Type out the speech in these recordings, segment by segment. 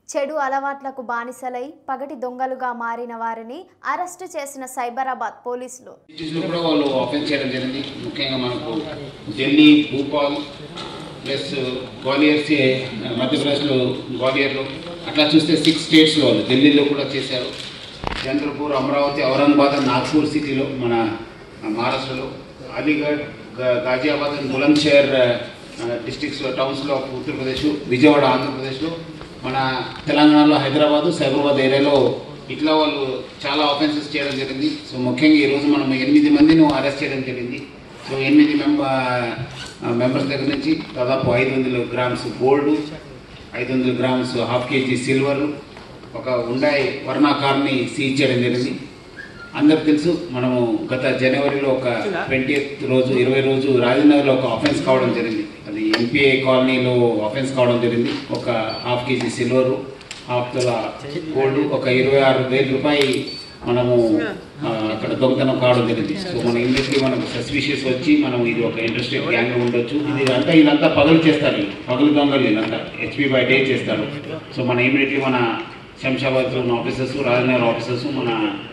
చెడు అలవాట్లకు బానిసలై పగటి దొంగలుగా మారిన వారిని అరెస్టు చేసిన సైబరాబాద్ పోలీసులు డిస్ట్రిక్ట్స్లో కూడా వాళ్ళు ఆఫెన్స్ చేయడం జరిగింది ముఖ్యంగా మనకు ఢిల్లీ భూపాల్ ప్లస్ గ్వాలియర్ సి- మధ్యప్రదేశ్లో గ్వాలియర్లో అట్లా చూస్తే సిక్స్ స్టేట్స్లో వాళ్ళు ఢిల్లీలో కూడా చేశారు చంద్రపూర్ అమరావతి ఔరంగాబాద్ నాగ్పూర్ సిటీలో మన మహారాష్ట్రలో అలీగఢ్ గా- గాజియాబాద్ అండ్ బులంద్షహర్ డిస్ట్రిక్ట్స్లో టౌన్స్లో ఆఫ్ ఉత్తరప్రదేశ్ విజయవాడ ఆంధ్రప్రదేశ్లో మన తెలంగాణలో హైదరాబాదు సైబరాబాద్ ఏరియాలో ఇట్లా వాళ్ళు చాలా ఆఫెన్సెస్ చేయడం జరిగింది సో ముఖ్యంగా ఈరోజు మనం ఎనిమిది మందిని అరెస్ట్ చేయడం జరిగింది సో ఎనిమిది మెంబర్ మెంబర్స్ దగ్గర నుంచి దాదాపు ఐదు వందల గ్రామ్స్ గోల్డ్ ఐదు వందల గ్రామ్స్ హాఫ్ కేజీ సిల్వర్ ఒక ఉండాయి వర్ణా కార్ని సీజ్ చేయడం జరిగింది అందరికి తెలుసు మనము గత జనవరిలో ఒక ట్వంటీ రోజు ఇరవై రోజు రాజనగర్లో ఒక ఆఫెన్స్ కావడం జరిగింది అది ఎంపీఐ కాలనీలో ఆఫెన్స్ కావడం జరిగింది ఒక హాఫ్ కేజీ సిల్వర్ హాఫ్ తుల గోల్డ్ ఒక ఇరవై ఆరు వేల రూపాయి మనము ఆ, అక్కడ దొంగతనం కావడం జరిగింది సో మన ఇమ్మీడియట్లీ మనకు సస్పిషియస్ వచ్చి మనం ఇది ఒక ఇంట్రెస్టెడ్ గ్యాంగ్ ఉండొచ్చు ఇది అంతా వీళ్ళంతా పగలు చేస్తారు వీళ్ళు. పగలు దొంగలు వీళ్ళంతా హెచ్పి బై డే చేస్తారు సో మన ఇమ్మీడియట్లీ మన శంషాబాద్లో ఉన్న ఆఫీసర్స్ రాజనగర్ ఆఫీసర్స్ మన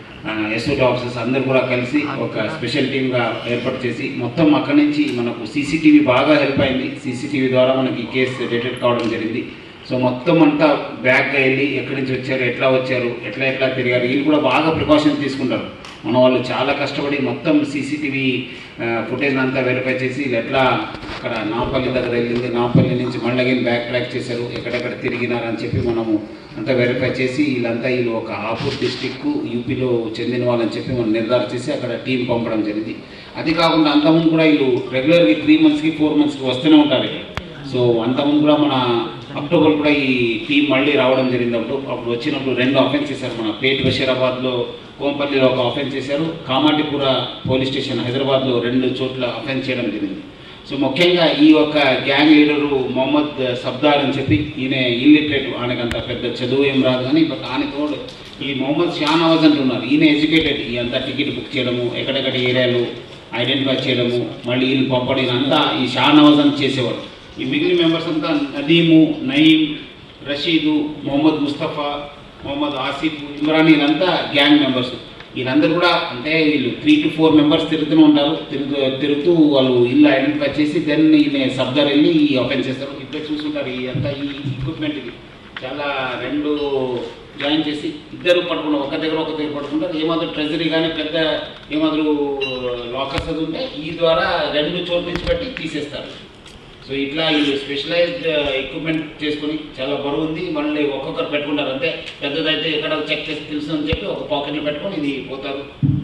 ఎస్ఓటి ఆఫీసర్స్ అందరు కూడా కలిసి ఒక స్పెషల్ టీమ్గా ఏర్పాటు చేసి మొత్తం అక్కడి నుంచి మనకు సీసీటీవీ బాగా హెల్ప్ అయింది సీసీటీవీ ద్వారా మనకి ఈ కేసు డిటెక్ట్ కావడం జరిగింది సో మొత్తం అంతా బ్యాక్గా వెళ్ళి ఎక్కడి నుంచి వచ్చారు ఎట్లా వచ్చారు ఎట్లా ఎట్లా తిరిగారు వీళ్ళు కూడా బాగా ప్రికాషన్ తీసుకుంటారు మన వాళ్ళు చాలా కష్టపడి మొత్తం సీసీటీవీ ఫుటేజ్ అంతా వెరిఫై చేసి వీళ్ళు ఎట్లా అక్కడ నాంపల్లి దగ్గర వెళ్ళింది నాంపల్లి నుంచి మళ్ళీ బ్యాక్ ట్రాక్ చేశారు ఎక్కడెక్కడ తిరిగినారు అని చెప్పి మనము అంతా వెరిఫై చేసి వీళ్ళంతా వీళ్ళు ఒక ఆపూర్ డిస్టిక్ యూపీలో చెందిన వాళ్ళని చెప్పి మనం నిర్ధారణ చేసి అక్కడ టీం పంపడం జరిగింది అది కాకుండా అంతకుముందు కూడా వీళ్ళు రెగ్యులర్గా త్రీ మంత్స్కి ఫోర్ మంత్స్కి వస్తూనే ఉంటారు ఇక్కడ సో అంతకుముందు కూడా మన అక్టోబర్ కూడా ఈ టీం మళ్ళీ రావడం జరిగింది అప్పుడు అప్పుడు వచ్చినప్పుడు రెండు ఆఫెన్స్ చేశారు మన పేట్ బషీరాబాద్లో కోంపల్లిలో ఒక ఆఫెన్స్ చేశారు కామాటిపుర పోలీస్ స్టేషన్ హైదరాబాద్లో రెండు చోట్ల ఆఫెన్స్ చేయడం జరిగింది సో ముఖ్యంగా ఈ యొక్క గ్యాంగ్ లీడరు మొహమ్మద్ సబ్దార్ అని చెప్పి ఈయన ఇల్లిటరేట్ ఆయనకంత పెద్ద చదువు ఏం రాదు కానీ బట్ ఆయన తోడు ఈ మొహమ్మద్ షానవాజ్ అంటున్నారు ఈయన ఎడ్యుకేటెడ్ ఈ అంతా టికెట్ బుక్ చేయడము ఎక్కడెక్కడ ఏరియాలు ఐడెంటిఫై చేయడము మళ్ళీ వీళ్ళు పంపడం అంతా ఈ షానవాజ్ అని చేసేవాడు ఈ మిగిలిన మెంబర్స్ అంతా నదీము నయీం రషీదు మొహమ్మద్ ముస్తఫా మొహమ్మద్ ఆసిఫ్ ఇమ్రాన్ వీళ్ళంతా గ్యాంగ్ మెంబర్స్ వీళ్ళందరూ కూడా అంటే వీళ్ళు త్రీ టు ఫోర్ మెంబర్స్ తిరుగుతూనే ఉంటారు తిరుగుతూ తిరుగుతూ వాళ్ళు ఇల్లు ఐడెంటిఫై చేసి దెన్ ఈయన సబ్దర్ వెళ్ళి ఈ ఓపెన్ చేస్తారు ఇప్పుడే చూసుంటారు ఈ అంతా ఈ ఎక్విప్మెంట్ ఇది చాలా రెండు జాయిన్ చేసి ఇద్దరు పట్టుకున్నారు ఒక దగ్గర ఒక దగ్గర పట్టుకుంటారు ఏమాత్రం ట్రెజరీ కానీ పెద్ద ఏమాత్రం లాకర్స్ అది ఉంటే ఈ ద్వారా రెండు చోట్ల నుంచి పెట్టి తీసేస్తారు సో ఇట్లా ఈ స్పెషలైజ్డ్ ఎక్విప్మెంట్ చేసుకుని చాలా బరువు ఉంది మళ్ళీ ఒక్కొక్కరు పెట్టుకుంటారు అంటే పెద్దదైతే ఎక్కడ చెక్ చేసి తెలుసు అని చెప్పి ఒక పాకెట్లో పెట్టుకొని ఇది పోతారు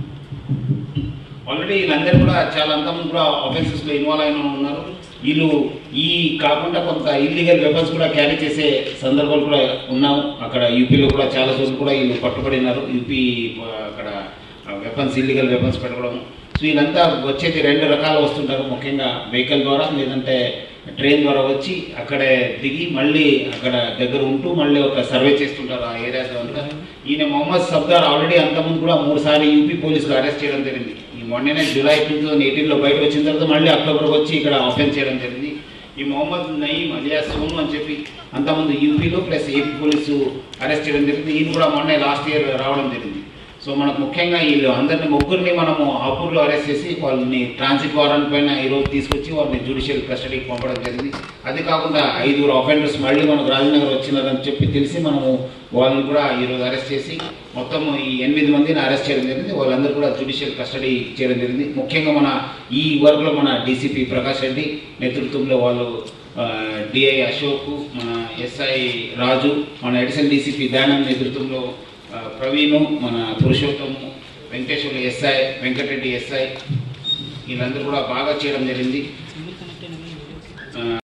ఆల్రెడీ వీళ్ళందరూ కూడా చాలా అంతమంది కూడా ఆఫెన్సెస్లో ఇన్వాల్వ్ అయిన ఉన్నారు వీళ్ళు ఈ కాకుండా కొంత ఇల్లీగల్ వెపన్స్ కూడా క్యారీ చేసే సందర్భాలు కూడా ఉన్నాము అక్కడ యూపీలో కూడా చాలా చోట్ల కూడా వీళ్ళు పట్టుబడినారు యూపీ ఆ, అక్కడ వెపన్స్ ఇల్లీగల్ వెపన్స్ పెట్టుకోవడం సో వీళ్ళంతా వచ్చేది రెండు రకాలు వస్తుంటారు ముఖ్యంగా వెహికల్ ద్వారా లేదంటే ట్రైన్ ద్వారా వచ్చి అక్కడే దిగి మళ్ళీ అక్కడ దగ్గర ఉంటూ మళ్ళీ ఒక సర్వే చేస్తుంటారు ఆ ఏరియాలో అంతా ఈయన మొహమ్మద్ సబ్దార్ ఆల్రెడీ అంతకుముందు కూడా మూడు సార్లు యూపీ పోలీసులు అరెస్ట్ చేయడం జరిగింది ఈ మొన్ననే జూలై టూ థౌసండ్ ఎయిటీన్లో బయటకు వచ్చిన తర్వాత మళ్ళీ అక్టోబర్కి వచ్చి ఇక్కడ ఆఫెన్స్ చేయడం జరిగింది ఈ మొహమ్మద్ నయీం అలియా సోను అని చెప్పి అంతకుముందు యూపీలో ప్లస్ ఏపీ పోలీసు అరెస్ట్ చేయడం జరిగింది ఈయన కూడా మొన్నే లాస్ట్ ఇయర్ రావడం జరిగింది సో మనకు ముఖ్యంగా వీళ్ళు అందరిని ముగ్గురిని మనము ఆపూర్లో అరెస్ట్ చేసి వాళ్ళని ట్రాన్సిట్ వారెంట్ పైన ఈరోజు తీసుకొచ్చి వాళ్ళని జ్యుడిషియల్ కస్టడీకి పంపడం జరిగింది అది కాకుండా ఐదుగురు అఫెండర్స్ మళ్ళీ మనకు రాజనగర్ వచ్చినారని చెప్పి తెలిసి మనము వాళ్ళని కూడా ఈరోజు అరెస్ట్ చేసి మొత్తం ఈ ఎనిమిది మందిని అరెస్ట్ చేయడం జరిగింది వాళ్ళందరూ కూడా జ్యుడిషియల్ కస్టడీ చేయడం జరిగింది ముఖ్యంగా మన ఈ వర్క్లో మన డీసీపీ ప్రకాష్ రెడ్డి నేతృత్వంలో వాళ్ళు డిఐ అశోక్ మన ఎస్ఐ రాజు మన ఎడిషన్ డీసీపీ దయానంద్ నేతృత్వంలో ఆ, ప్రవీణు మన పురుషోత్తము వెంకటేశ్వర్లు ఎస్ఐ వెంకటరెడ్డి ఎస్ఐ వీళ్ళందరూ కూడా బాగా చేయడం జరిగింది ఆ,